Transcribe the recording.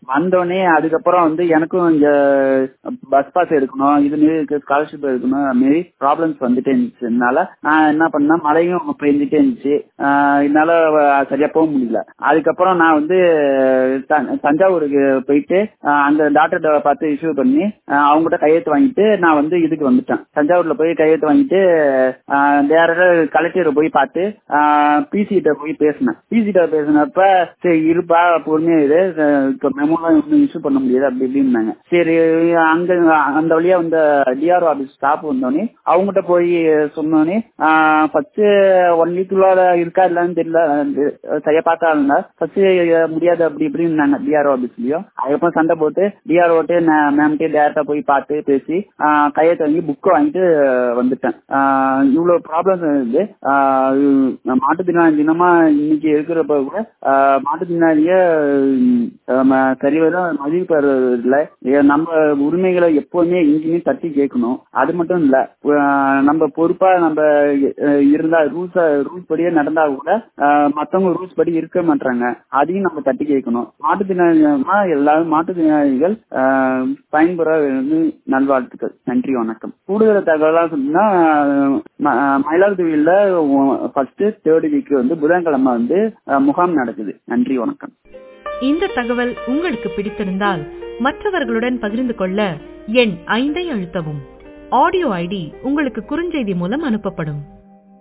வந்தோடனே அதுக்கப்புறம் வந்து எனக்கும் இங்க பஸ் பாஸ் எடுக்கணும் இது ஸ்காலர்ஷிப் எடுக்கணும் அது மாதிரி ப்ராப்ளம்ஸ் வந்துட்டே இருந்துச்சு அதனால நான் என்ன பண்ணேன் மழையும் பெஞ்சிட்டே இருந்துச்சு ஆஹ் என்னால வ- சரியா போக முடியல அதுக்கப்புறம் நான் வந்து த- தஞ்சாவூருக்கு போயிட்டு ஆஹ் அந்த டாக்டர்கிட்ட பார்த்து இஷ்யூ பண்ணி ஆஹ் அவங்ககிட்ட கையெழுத்து வாங்கிட்டு நான் வந்து இதுக்கு வந்துட்டேன் தஞ்சாவூர்ல போய் கையெழுத்து வாங்கிட்டு டேரக்டா கலெக்டரை போய் பார்த்து பிசி கிட்ட போய் பேசினேன் பிசி கிட்ட பேசினப்ப சரி இருப்பா பொறுமையா இரு அஹ் இப்ப மெமோலாம் ஒன்றும் இஷ்யூ பண்ண முடியாது அப்படி இப்படின்னாங்க சரி அங்க அந்த வழியா வந்த டிஆர்ஓ ஆபீஸ் ஸ்டாஃப் வந்தோடனே அவங்ககிட்ட போய் சொன்னோடனே ஃபர்ஸ்ட் ஒன் வீக்குள்ள இருக்கா இல்லன்னு தெரியல அஹ் சரியா பார்த்தா இருந்தா ஃபர்ஸ்ட் முடியாது அப்படி இப்படின்னாங்க டிஆர்ஓ ஆபீஸ்லயும் அதுக்கப்புறம் சண்டை போட்டு டிஆர்ஓட்டு மேம்கிட்டே டேரக்டா போய் பார்த்து பேசி ஆஹ் கையெழுத்து வாங்கி புக்கை வாங்கிட்டு வந்துட்டேன் ஆஹ் இவ்வளவு ப்ராப்ளம் இருக்கு ஆஹ் இது மாட்டுத்திறனாளி தினமா இன்னைக்கு இருக்கிறப்ப கூட ஆஹ் மாட்டுத்திறனாளிய ஆஹ் சரிவர மதிப்பெறல நம்ம உரிமைகளை எப்பவுமே எங்கேயுமே தட்டி கேட்கணும் அது மட்டும் இல்ல ஆஹ் நம்ம பொறுப்பா நம்ம அஹ் இருந்தா ரூல்ஸ் ரூல்ஸ் படியே நடந்தா கூட ஆஹ் மத்தவங்க ரூல்ஸ் படி இருக்க மாட்டாங்க அதையும் நம்ம தட்டி கேட்கணும் மாற்றுத்திறனாளிகள்னா எல்லாரும் மாற்றுத்திறனாளிகள் ஆஹ் பயன்பெற வந்து நல்வாழ்த்துக்கள் நன்றி வணக்கம் கூடுதல் தகவலா சொன்னா ம- மயிலாடுதுறையில ஃபர்ஸ்ட் தேர்ட் வீக் வந்து புதன்கிழமை வந்து ஆஹ் முகாம் நடக்குது நன்றி வணக்கம் இந்த தகவல் உங்களுக்கு பிடித்திருந்தால் மற்றவர்களுடன் பகிர்ந்து கொள்ள எண் ஐந்தை அழுத்தவும் ஆடியோ ஐடி உங்களுக்கு குறுஞ்செய்தி மூலம் அனுப்பப்படும்